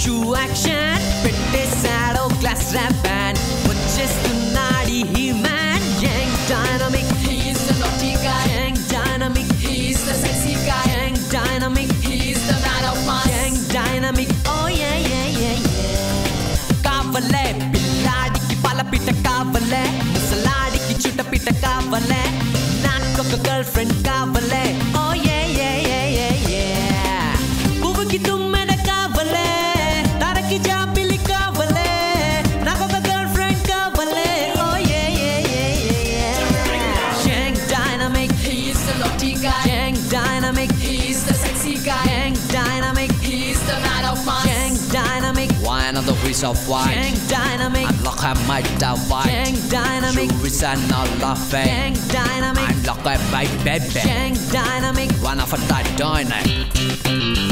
Shoe action పెట్టేశాడో class rap band వచ్చేస్తున్నాడు he man young dynamic He's the naughty guy. Young dynamic He's the sexy guy. Young dynamic He's the man of mass. Young dynamic oh yeah yeah yeah యే కావలే పిల్లాడికి పాలపిట్ట కావలే ముసలాడికి చుట్టపిట్ట కావలే నాకొక girl friend కావలే ఓ yeah yeah yeah yeah యే పువ్వుకి తుమ్మెద కావలే తరకి జాపిలి కావలే నాకొక girl friend కావలే oh yeah yeah yeah yeah yeah young dynamic He's the naughty guy. Young dynamic He's the sexy guy. Young dynamic He's the man of mass. Young dynamic Wine on the wheels of white. Young dynamic Unlock her might that white. Young dynamic Jewelry's and all laughing. Young dynamic Unlock her by baby. Young dynamic One of a that diner.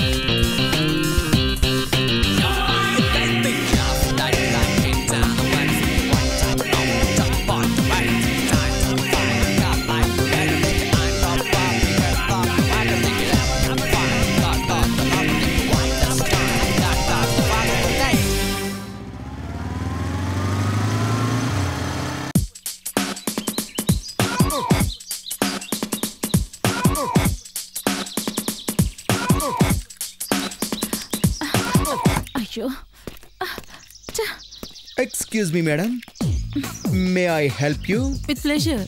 అయ్యో excuse me madam may I help you with pleasure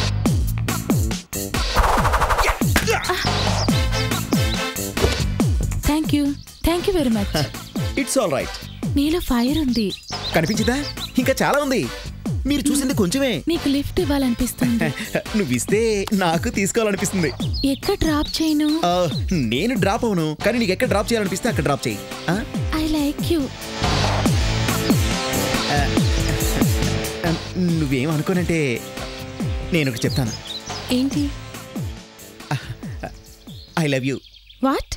thank you thank you very much it's all right నీలో fire ఉంది కనిపించిందా ఇంకా చాలా ఉంది మీరు చూసింది కొంచెమే నీకు లిఫ్ట్ ఇవ్వాలనిపిస్తుంది నువ్వు ఇస్తే నాకు తీసుకోవాలనిపిస్తుంది ఎక్కడ డ్రాప్ చేయను ఆ, నేను డ్రాప్ అవును కానీ నీకు ఎక్కడ డ్రాప్ చేయాలనిపిస్తే అక్కడ డ్రాప్ చేయి ఆ? ఐ లైక్ యూ ఆ, నువ్వేం అనుకోనంటే నేను ఒకటి చెప్తాను ఏంటి I love you what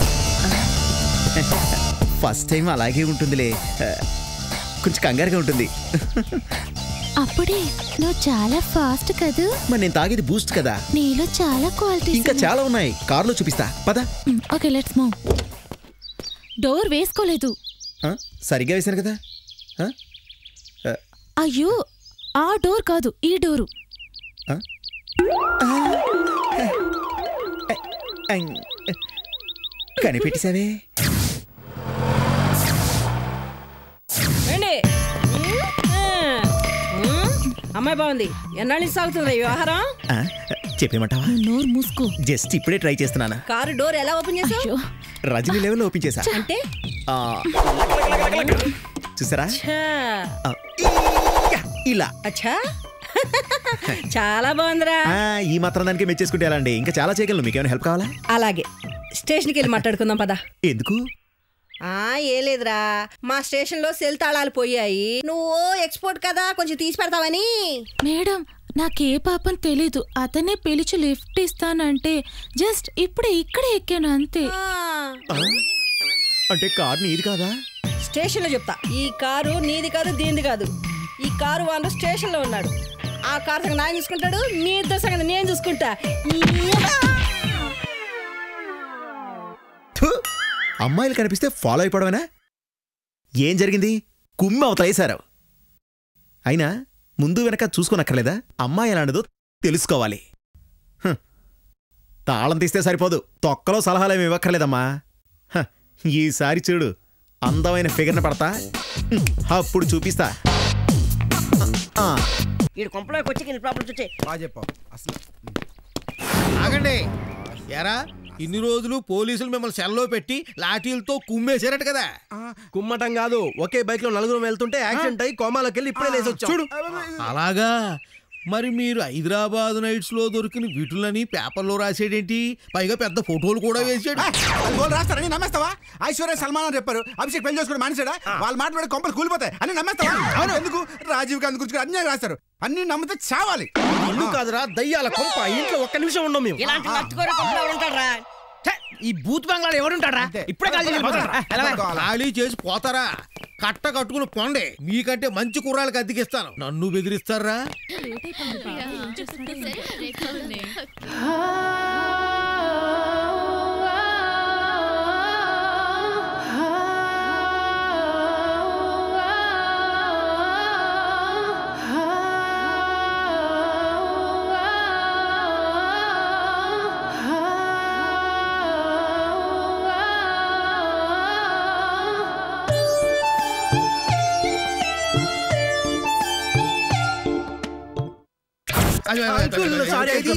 first time అలాగే ఉంటుందిలే ఆ, కొంచెం కంగారుగా ఉంటుంది అప్పుడే నువ్వు చాలా ఫాస్ట్ కదూ మరి నేను తాగేది బూస్ట్ కదా నీలో చాలా క్వాలిటీస్ ఇంకా చాలా ఉన్నాయి కార్లో చూపిస్తా పద ఓకే లెట్స్ మూవ్ డోర్ వేసుకోలేదు ఆ, సరిగ్గా వేశాను కదా ఆ? ఆ, అయ్యో ఆ డోర్ కాదు ఈ డోరు ఆ? అంగ్. కనిపెట్టేశావే ఏండి ఉమ్, అమ్మాయి బాగుంది ఎన్నాళ్ళ నుంచి సాగుతుంది ఈ వ్యవహారం ఆ, చెప్పేమంటావా నువ్వు నోరు మూసుకో జస్ట్ ఇప్పుడే ట్రై చేస్తున్నాను కారు డోర్ ఎలా ఓపెన్ చేసావు అయ్యో రజనీ లెవెల్లో ఓపెన్ చేశా అంటే ఆ, చూసారా ఛా, ఆ, యా, ఇలా అచ్చా చాలా బాగుందిరా ఆ, ఈ మాత్రం దానికే మెచ్చేసుకుంటే ఎలా అండి ఇంకా చాలా చేయగలను మీకేమైనా హెల్ప్ కావాలా అలాగే స్టేషన్కి వెళ్ళి మాట్లాడుకుందాం పదా ఎందుకు ఆ ఏ లేదురా మా స్టేషన్ లో సెల్ తాళాలు పోయాయి నువ్వు ఎక్స్పోర్ట్ కదా కొంచెం తీసి పెడతావని మేడం నాకే పాపం తెలీదు అతనే పిలిచి లిఫ్ట్ ఇస్తానంటే జస్ట్ ఇప్పుడే ఇక్కడే ఎక్కాను అంతే ఆ, ఆ? అంటే కార్ నీది కాదా స్టేషన్ లో చెప్తా ఈ కారు నీది కాదు దీనిది కాదు ఈ కారు వాళ్ళు స్టేషన్ లో ఉన్నాడు ఆ కారు సంగతి ఆయన చూసుకుంటాడు మీ ఇద్దరు సంగతి నేను చూసుకుంటా థు! అమ్మాయిలు కనిపిస్తే ఫాలో అయిపోవడమేనా ఏం జరిగింది కుమ్మి అవతలేశారు అయినా ముందు వెనక చూసుకోనక్కర్లేదా అమ్మాయి ఎలాంటిదో తెలుసుకోవాలి హ్. తాళం తీస్తే సరిపోదు తొక్కలో సలహాలేమి ఇవ్వక్కర్లేదమ్మా హ, ఈసారి చూడు అందమైన ఫిగర్ని పడతా హ్మ్, అప్పుడు చూపిస్తా ఆ, వీడు కొంపలోకి వచ్చి కింద ప్రాబ్లమ్స్ వచ్చాయి బాగా చెప్పావు అసలు ఆగండి ఎరా ఇన్ని రోజులు పోలీసులు మిమ్మల్ని సెల్లో పెట్టి లాఠీలతో కుమ్మేశారట కదా కుమ్మటం కాదు ఒకే బైక్ లో నలుగురు వెళ్తుంటే యాక్సిడెంట్ అయ్యి కోమాలోకి వెళ్ళి ఇప్పుడే లేచి వచ్చాం చూడు అలాగా మరి మీరు హైదరాబాద్ నైట్స్ లో దొరికిన వీటులని పేపర్లో రాసేడేంటి పైగా పెద్ద ఫోటోలు కూడా వేసాడు వాళ్ళు రాస్తారని నమ్మేస్తావా ఐశ్వర్య సల్మాన్ అని చెప్పారు అభిషేక్ పెళ్లి చేసుకుని మానేశాడా వాళ్ళ మాట పడి కొంపలు కూలిపోతాయి అని నమ్మేస్తావా అవును ఎందుకు రాజీవ్ గాంధీ గురించి అన్యాయం రాస్తారు అన్ని నమ్మితే చావాలి ఇల్లు కాదురా దయ్యాల కొంప ఇంట్లో ఒక్క నిమిషం ఉన్నాం మేము ఇలాంటి నచ్చుకోరే కొంపలు ఎవరు ఉంటారా ఛే, ఈ బూత్ బంగ్లాలో ఎవరుంటారా అంతే. ఇప్పుడే కాల్ చేసి పోతారా? ఎలా? ఖాళీ చేసి పోతారా కట్ట కట్టుకుని పోండి మీకంటే మంచి కుర్రాళ్ళకి అద్దెకిస్తాను నన్ను బెదిరిస్తారా అంకుల్, sorry, అది-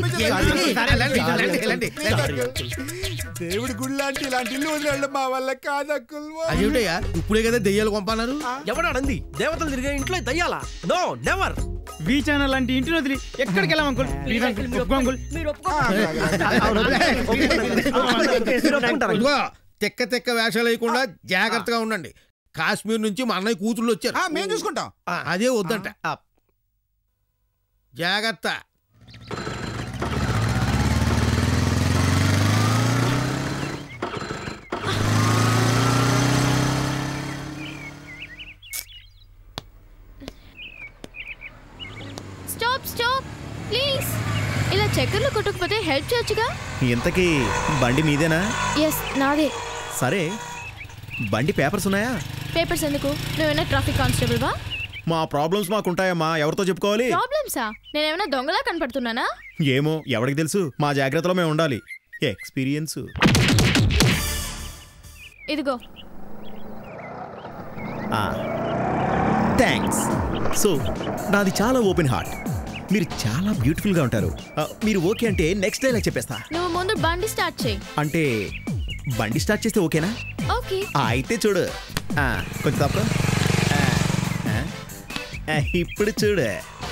దేవుడి గుడి లాంటి ఇలాంటి ఇల్లు వదిలేళ్ళం మా వల్ల కాదు అంకుల్ అదేమిటయ్యా ఇప్పుడే కదా దెయ్యాలు పంపన్నారు ఎవడాడంది దేవతలు తిరిగే ఇంట్లో దయ్యాలా నో నెవర్ వి ఛానల్ లాంటి ఇంటిని వదిలి ఎక్కడికి వెళ్ళాం అంకుల్ ప్లీజ్ అంకుల్ ఒప్పుకో అంకుల్ ఇదిగో తెక్క తెక్క వేషాలు వేయకుండా జాగ్రత్తగా ఉండండి కాశ్మీర్ నుంచి మా అన్నయ్య కూతుళ్ళు వచ్చారు మేము చూసుకుంటాం అదే వద్దంట జాగ్రత్త స్టాప్ స్టాప్ ప్లీజ్ ఇలా చక్కర్లు కొట్టకపోతే హెల్ప్ చేయొచ్చుగా ఇంతకీ బండి మీదేనా ఎస్ నాదే సరే బండి పేపర్స్ ఉన్నాయా పేపర్స్ ఎందుకు నువ్వేనా ట్రాఫిక్ కానిస్టేబుల్ వా మా ప్రాబ్లమ్స్ మాకుంటాయమ్మా ఎవరితో చెప్పుకోవాలి ప్రాబ్లమ్సా నేనేమైనా దొంగలా కనపడుతున్నానా ఏమో ఎవరికి తెలుసు మా జాగ్రత్తలో మేము ఉండాలి ఎక్స్పీరియన్స్ ఇదిగో థ్యాంక్స్ సో నాది చాలా ఓపెన్ హార్ట్ మీరు చాలా బ్యూటిఫుల్గా ఉంటారు ఆ, మీరు ఓకే అంటే నెక్స్ట్ డైలాగ్ చెప్పేస్తా నువ్వు ముందు బండి స్టార్ట్ చేయి అంటే బండి స్టార్ట్ చేస్తే ఓకేనా ఓకే ఆ, అయితే చూడు ఆ, కొంచెం తప్ప ఇప్పుడు చూడు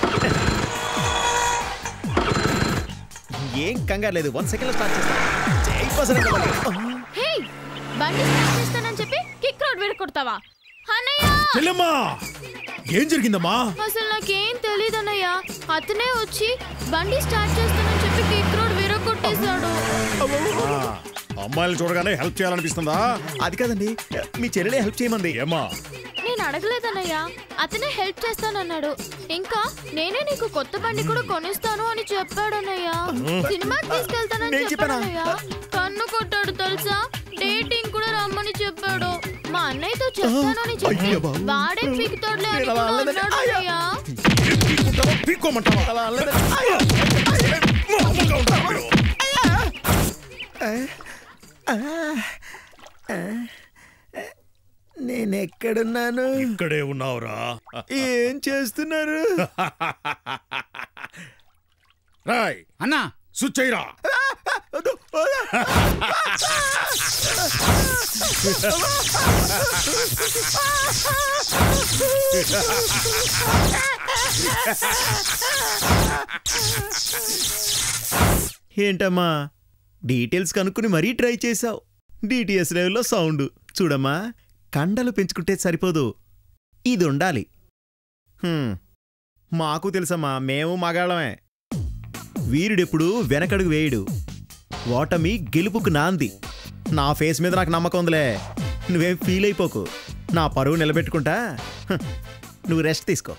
ఏం కంగారు లేదు వన్ సెకండ్ స్టార్ట్ చేస్తా జై బసరంగ బలి. హే బండి స్టార్ట్ చేస్తానని చెప్పి కిక్ రోడ్ విరగొడతావా అన్నయ్య చెల్లెమ్మా ఏం జరిగిందమ్మా అసలు నాకేం తెలియదు అన్నయ్య అతనే వచ్చి బండి స్టార్ట్ చేస్తానని చెప్పి కిక్ రోడ్ విరగొట్టేశాడు అమ్మాయిలు చూడగానే హెల్ప్ చేయాలనిపిస్తుందా అది కాదండి మీ చెల్లెలే హెల్ప్ చేయమంది ఏమా నేను అడగలేదన్నయ్య అతనే హెల్ప్ చేస్తానన్నాడు ఇంకా నేనే నీకు కొత్త బండి కూడా కొనిస్తాను అని చెప్పాడన్నయ్య సినిమాకి తీసుకెళ్తానని నేను చెప్పానా? చెప్పాడన్నయ్య కన్ను కొట్టాడు తెలుసా డేటింగ్ కూడా రమ్మని చెప్పాడు మా అన్నయ్యతో చెప్తాను అని చెప్పి అయ్య బాబు. వాడే పీకుతాడులే అని నేను అలా కూడా అనలేదే. అన్నాడు అన్నయ్య పీక్కోమంటావా అలా అనలేదే. అయ్యో. అయ్యో. మామూలుగా ఉంటారా మీరు? నేనెక్కడున్నాను ఇక్కడే ఉన్నావురా ఏం చేస్తున్నారు రాయ్ అన్నా స్విచ్ అయ్యరా ఏంటమ్మా డీటెయిల్స్ కనుక్కుని మరీ ట్రై చేశావు డిటిఎస్ లెవెల్లో సౌండ్ చూడమ్మా కండలు పెంచుకుంటే సరిపోదు ఇది ఉండాలి హ్మ్. మాకు తెలుసమ్మా మేము మగాళ్ళమే వీరుడెప్పుడు వెనకడుగు వేయడు ఓటమి గెలుపుకు నాంది నా ఫేస్ మీద నాకు నమ్మకం ఉందిలే నువ్వేం ఫీల్ అయిపోకు నా పరువు నిలబెట్టుకుంటా హ, నువ్వు రెస్ట్ తీసుకో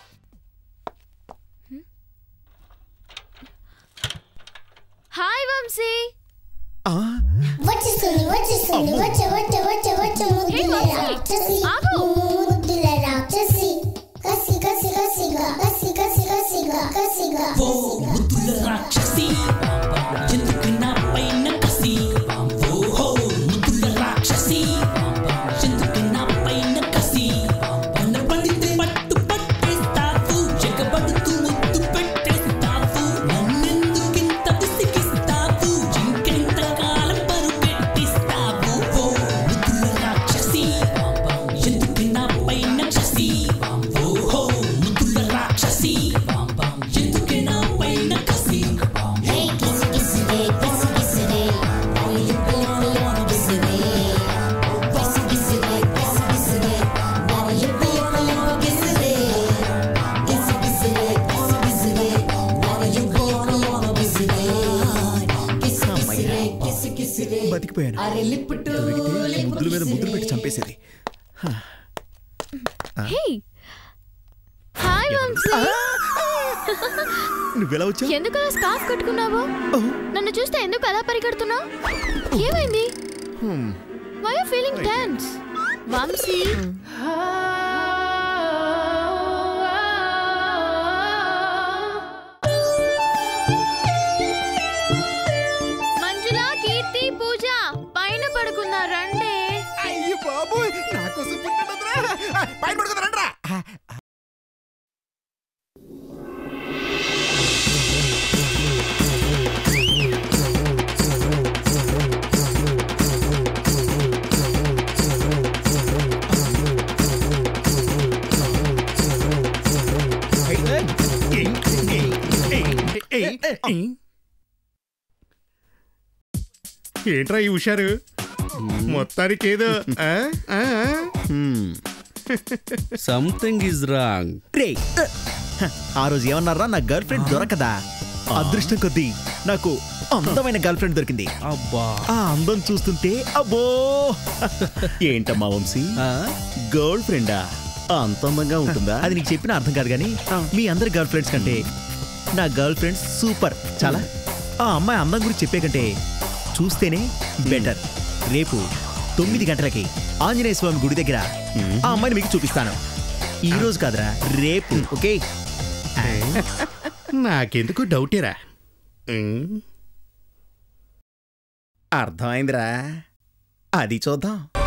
హాయ్ వంశీ వచ్చేస్తుంది వచ్చేస్తుంది వచ్చే వచ్చే వచ్చే వచ్చే ముద్దుల రాక్షసి ముద్దుల రాక్షసి కసి కసి కసిగా కసి కసి కసిగా కసిగా ముద్దుల రాక్షసి ఎందుకు నా పైన కసి ఓహో ముద్దుల రాక్షసి ఎందుకు నా పైన కసి పన్న పడితే పట్టు పట్టేస్తావు జగబడుతూ ముద్దు పెట్టేస్తావు నన్నెందుకింత విసిగిస్తావు ఇంకెంత కాలం పరుగెట్టిస్తావు ఓ ముద్దుల రాక్షసి ఎందుకు నా పైన కసి ఓహో ముద్దుల రాక్షసి ఎందుకు నా పైన కసి హే కిసి కిసి రే కిసి కిసి రే ఓ లిప్ లిప్ లిప్ కిసి రే కిసి కిసి రే కిసి కిసి రే ఓ లిప్ లిప్ లిప్ కిసి రే కిసి కిసి రే కిసి కిసి రే ఓ లిప్ లిప్ లిప్ కిసి రే కిసి కిసి రే కిసి కిసి రే బతికిపోయాను అరే లిప్ టు దొరికితే ముద్దుల మీద ముద్దులు పెట్టి చంపేసేది హే హాయ్ వంశీ నువ్వెలా వచ్చావు ఎందుకు అలా స్కార్ఫ్ కట్టుకున్నావు నన్ను చూస్తే ఎందుకు అలా పరిగెడుతున్నావు ఏమైంది why you feeling tense Vamsi Manjula Keerthi Pooja పైన పడుకున్నా రండి అయ్యో బాబోయ్ నా కోసం పుట్టినరా పైన పడుకుంటారంట్రా ఏంట్రా ఈ హుషారు మొత్తానికి ఏదో ఆ? ఆ? ఆ? సంథింగ్ ఈజ్ రాంగ్ రే ఆ రోజు ఏమన్నారా నా గర్ల్ ఫ్రెండ్ దొరకదా అదృష్టం కొద్దీ నాకు అందమైన గర్ల్ ఫ్రెండ్ దొరికింది అబ్బా ఆ అందం చూస్తుంటే అబ్బో ఏంటమ్మా వంశీ గర్ల్ ఫ్రెండా అంత అందంగా ఉంటుందా అది నీకు చెప్పిన అర్థం కాదు కానీ మీ అందరి గర్ల్ ఫ్రెండ్స్ కంటే నా గర్ల్ ఫ్రెండ్స్ సూపర్ చాలా ఆ అమ్మాయి అందం గురించి చెప్పే కంటే చూస్తేనే బెటర్ రేపు తొమ్మిది గంటలకి ఆంజనేయ స్వామి గుడి దగ్గర ఆ అమ్మాయిని మీకు చూపిస్తాను ఈ రోజు కాదురా రేపు ఓకే నాకెందుకు డౌటేరా ఉమ్. అర్థమైందిరా అది చూద్దాం